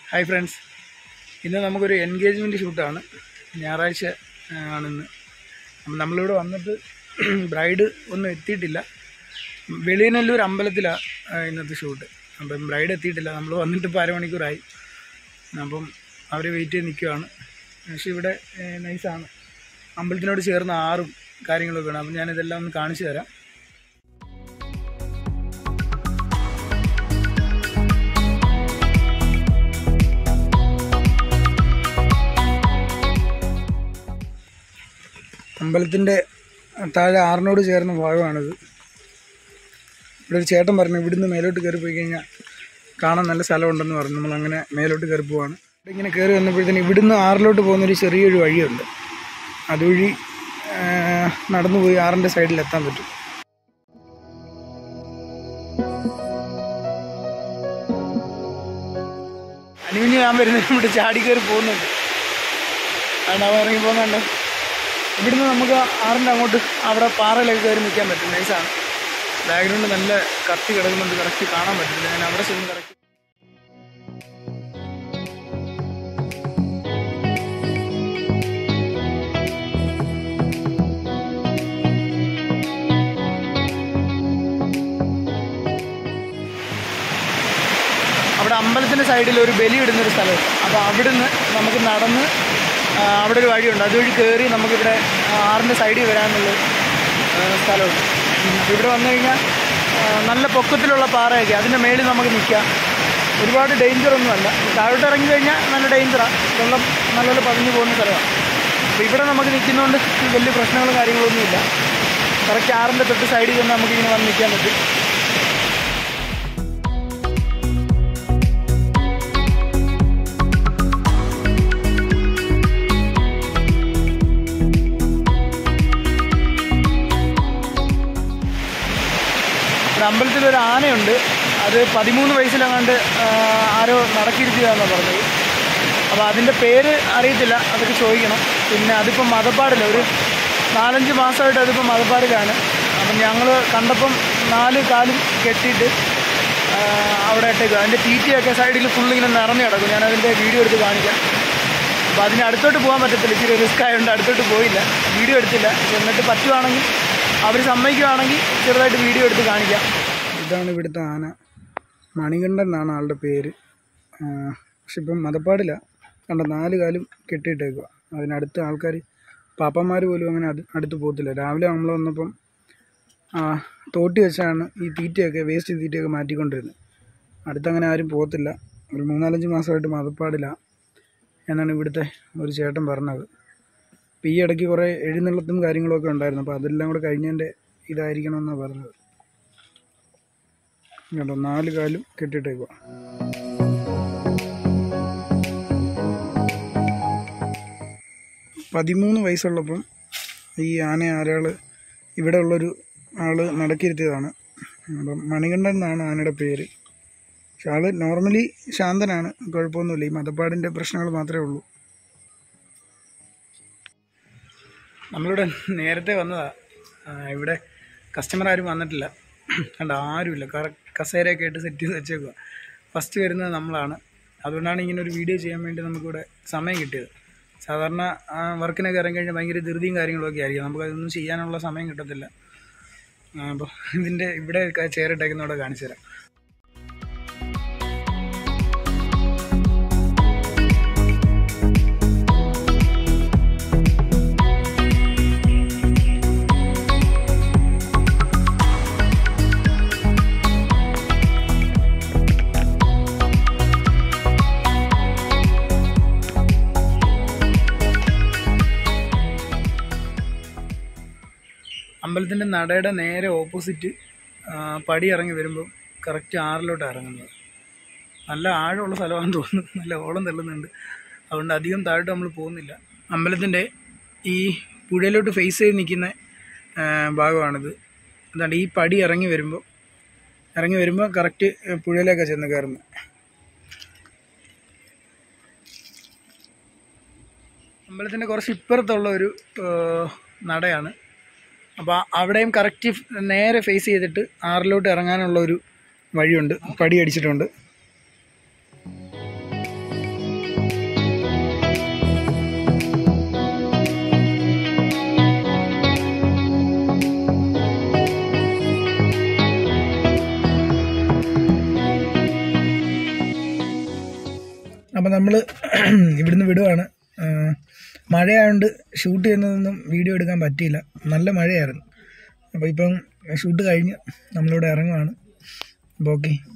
hi friends ഇന്ന് നമുക്കൊരു engagement ഷൂട്ടാണ് ഞായറാഴ്ച ആ, ആണിന്ന് അപ്പം നമ്മളിവിടെ വന്നിട്ട് ബ്രൈഡ് ഒന്നും എത്തിയിട്ടില്ല വെളിയനല്ലൂർ അമ്പലത്തിലാണ് ഇന്നത്തെ ഷൂട്ട് അപ്പം ബ്രൈഡ് എത്തിയിട്ടില്ല നമ്മൾ വന്നിട്ട് ഇപ്പോൾ അരമണിക്കൂറായി അപ്പം അവർ വെയിറ്റ് ചെയ്ത് നിൽക്കുകയാണ് പക്ഷേ ഇവിടെ നൈസാണ് അമ്പലത്തിനോട് ചേർന്ന് ആറും കാര്യങ്ങളൊക്കെ ആണ് അപ്പം ഞാനിതെല്ലാം ഒന്ന് കാണിച്ചു തരാം അമ്പലത്തിൻ്റെ താഴെ ആറിനോട് ചേർന്ന ഭാഗമാണിത് ഇവിടെ ഒരു ചേട്ടൻ പറഞ്ഞു ഇവിടുന്ന് മേലോട്ട് കയറി പോയി കഴിഞ്ഞാൽ കാണാൻ നല്ല സ്ഥലമുണ്ടെന്ന് പറഞ്ഞു നമ്മൾ അങ്ങനെ മേലോട്ട് കയറി പോവാണ് ഇവിടെ ഇങ്ങനെ കയറി വന്നപ്പോഴത്തേന് ഇവിടുന്ന് ആറിലോട്ട് പോകുന്നൊരു ചെറിയൊരു വഴിയുണ്ട് അതുവഴി ആ, നടന്നു പോയി ആറിൻ്റെ സൈഡിൽ എത്താൻ പറ്റും അനുവിന് ഞാൻ വരുന്നതിന് ഇവിടെ ചാടി കയറി പോകുന്നുണ്ട് അതുകൊണ്ട് അവൻ ഇറങ്ങി പോകുന്നുണ്ട് ഇവിടുന്ന് നമുക്ക് ആറിൻ്റെ അങ്ങോട്ട് അവിടെ പാറയിലൊക്കെ കയറി നിൽക്കാൻ പറ്റും നൈസാണ് ബാക്ക്ഗ്രൗണ്ട് നല്ല കത്തി കിടക്കുന്നുണ്ട് കറക്റ്റ് കാണാൻ പറ്റില്ല ഞാൻ അവിടെ ചെന്ന് കറക്റ്റ് അവിടെ അമ്പലത്തിൻ്റെ സൈഡിൽ ഒരു ബലി ഇടുന്നൊരു സ്ഥലമുണ്ട് അപ്പോൾ അവിടുന്ന് നമുക്ക് നടന്ന് ആ, അവിടെ ഒരു വഴിയുണ്ട് അതുവഴി കയറി നമുക്കിവിടെ ആ, ആറിൻ്റെ സൈഡിൽ വരാനുള്ള ആ, സ്ഥലമുണ്ട് ഉം, അപ്പോൾ ഇവിടെ വന്നു കഴിഞ്ഞാൽ ആ, നല്ല പൊക്കത്തിലുള്ള പാറയൊക്കെ അതിൻ്റെ മേളിൽ നമുക്ക് നിൽക്കാം ഒരുപാട് ഡേഞ്ചർ ഒന്നുമല്ല താഴോട്ട് ഇറങ്ങി കഴിഞ്ഞാൽ നല്ല ഡേഞ്ചറാണ് വെള്ളം നല്ലപോലെ പതിഞ്ഞു പോകുന്ന സ്ഥലമാണ് അപ്പോൾ ഇവിടെ നമുക്ക് നിൽക്കുന്നതുകൊണ്ട് വലിയ പ്രശ്നങ്ങളും കാര്യങ്ങളൊന്നുമില്ല കറക്റ്റ് ആറിൻ്റെ തൊട്ട് സൈഡിൽ തന്നെ നമുക്കിങ്ങനെ വന്ന് നിൽക്കാൻ പറ്റും ഇവിടെ അമ്പലത്തിൽ ഒരു ആനയുണ്ട് അത് പതിമൂന്ന് വയസ്സിലെങ്ങാണ്ട് ആ, ആരോ നടക്കിരുത്തിയതാണെന്നാണ് പറഞ്ഞത് അപ്പോൾ അതിൻ്റെ പേര് അറിയത്തില്ല അതൊക്കെ ചോദിക്കണം പിന്നെ അതിപ്പം മതപ്പാടില്ല ഒരു നാലഞ്ച് മാസമായിട്ട് അതിപ്പം മതപ്പാടിലാണ് അപ്പം ഞങ്ങൾ കണ്ടപ്പം നാല് കാലും കെട്ടിയിട്ട് ആ, അവിടെ ഇട്ടേക്കും അതിൻ്റെ തീറ്റയൊക്കെ സൈഡിൽ ഫുള്ള് ഇങ്ങനെ നിറഞ്ഞു കിടക്കും ഞാൻ അതിൻ്റെ വീഡിയോ എടുത്ത് കാണിക്കാം അപ്പോൾ അതിന് അടുത്തോട്ട് പോകാൻ പറ്റത്തില്ല ഇച്ചിരി റിസ്ക് ആയതുകൊണ്ട് അടുത്തോട്ട് പോയില്ല വീഡിയോ എടുത്തില്ല എന്നിട്ട് പറ്റുവാണെങ്കിൽ അവർ സമ്മതിക്കുവാണെങ്കിൽ ചെറുതായിട്ട് വീഡിയോ എടുത്ത് കാണിക്കാം ഇതാണ് ഇവിടുത്തെ ആന മണികണ്ഠൻ എന്നാണ് ആളുടെ പേര് ആ, പക്ഷെ ഇപ്പം മതപ്പാടില്ല കണ്ട നാല് കാലും കെട്ടിയിട്ടേക്കുക അതിനടുത്ത് ആൾക്കാർ പാപ്പന്മാർ പോലും അങ്ങനെ അത് അടുത്ത് പോകത്തില്ല രാവിലെ നമ്മൾ വന്നപ്പം ആ, തോട്ടി വെച്ചാണ് ഈ തീറ്റയൊക്കെ വേസ്റ്റ് തീറ്റയൊക്കെ മാറ്റിക്കൊണ്ടിരുന്നത് അടുത്തങ്ങനെ ആരും പോകത്തില്ല ഒരു മൂന്നാലഞ്ച് മാസമായിട്ട് മതപ്പാടില്ല എന്നാണ് ഇവിടുത്തെ ഒരു ചേട്ടൻ പറഞ്ഞത് അപ്പോൾ ഈ ഇടയ്ക്ക് കുറേ എഴുന്നള്ളത്തും കാര്യങ്ങളൊക്കെ ഉണ്ടായിരുന്നു അപ്പോൾ അതെല്ലാം കൂടെ കഴിഞ്ഞതിൻ്റെ ഇതായിരിക്കണമെന്നാണ് പറഞ്ഞത് കേട്ടോ നാല് കാലും കെട്ടിയിട്ടേക്കുക പതിമൂന്ന് വയസ്സുള്ളപ്പം ഈ ആന ആരാൾ ഇവിടെ ഉള്ളൊരു ആൾ നടക്കിരുത്തിയതാണ് അപ്പം മണികണ്ഠൻ എന്നാണ് ആനയുടെ പേര് പക്ഷെ ആള് നോർമലി ശാന്തനാണ് കുഴപ്പമൊന്നുമില്ല ഈ മതപ്പാടിൻ്റെ പ്രശ്നങ്ങൾ മാത്രമേ ഉള്ളൂ നമ്മളിവിടെ നേരത്തെ വന്നതാ ആ, ഇവിടെ കസ്റ്റമർ ആരും വന്നിട്ടില്ല കണ്ട ആരുമില്ല കറ- കസേരയൊക്കെ ആയിട്ട് സെറ്റ് ചെയ്ത് വെച്ചേക്കുക ഫസ്റ്റ് വരുന്നത് നമ്മളാണ് അതുകൊണ്ടാണ് ഇങ്ങനെ ഒരു വീഡിയോ ചെയ്യാൻ വേണ്ടി നമുക്കിവിടെ സമയം കിട്ടിയത് സാധാരണ ആ, വർക്കിനൊക്കെ ഇറങ്ങി കഴിഞ്ഞാൽ ഭയങ്കര ധൃതിയും കാര്യങ്ങളൊക്കെ ആയിരിക്കും നമുക്കതൊന്നും ചെയ്യാനുള്ള സമയം കിട്ടത്തില്ല അപ്പോൾ ഇതിൻ്റെ ഇവിടെ ചേറിട്ടേക്കുന്നവിടെ കാണിച്ചു തരാം അമ്പലത്തിൻ്റെ നടയുടെ നേരെ ഓപ്പോസിറ്റ് ആ, പടി ഇറങ്ങി വരുമ്പോൾ കറക്റ്റ് ആറിലോട്ടാണ് ഇറങ്ങുന്നത് നല്ല ആഴമുള്ള സ്ഥലമാണെന്ന് തോന്നുന്നു നല്ല ഓളം തള്ളുന്നുണ്ട് അതുകൊണ്ട് അധികം താഴോട്ട് നമ്മൾ പോകുന്നില്ല അമ്പലത്തിൻ്റെ ഈ പുഴയിലോട്ട് ഫേസ് ചെയ്ത് നിൽക്കുന്ന ആ, ഭാഗമാണിത് എന്താണ് ഈ പടി ഇറങ്ങി വരുമ്പോൾ ഇറങ്ങി വരുമ്പോൾ കറക്റ്റ് പുഴയിലേക്കാണ് ചെന്ന് കയറുന്നത് അമ്പലത്തിൻ്റെ കുറച്ച് ഇപ്പുറത്തുള്ള ഒരു ആ, നടയാണ് അപ്പോൾ അവിടെയും കറക്റ്റ് നേരെ ഫേസ് ചെയ്തിട്ട് ആറിലോട്ട് ഇറങ്ങാനുള്ള ഒരു വഴിയുണ്ട് പടി അടിച്ചിട്ടുണ്ട് അപ്പോൾ നമ്മൾ ഇവിടുന്ന് വിടുവാണ് ആ, മഴയായതുകൊണ്ട് ഷൂട്ട് ചെയ്യുന്നതൊന്നും വീഡിയോ എടുക്കാൻ പറ്റിയില്ല നല്ല മഴയായിരുന്നു അപ്പോൾ ഇപ്പം ഷൂട്ട് കഴിഞ്ഞ് നമ്മളിവിടെ ഇറങ്ങുവാണ് അപ്പോൾ ഓക്കെ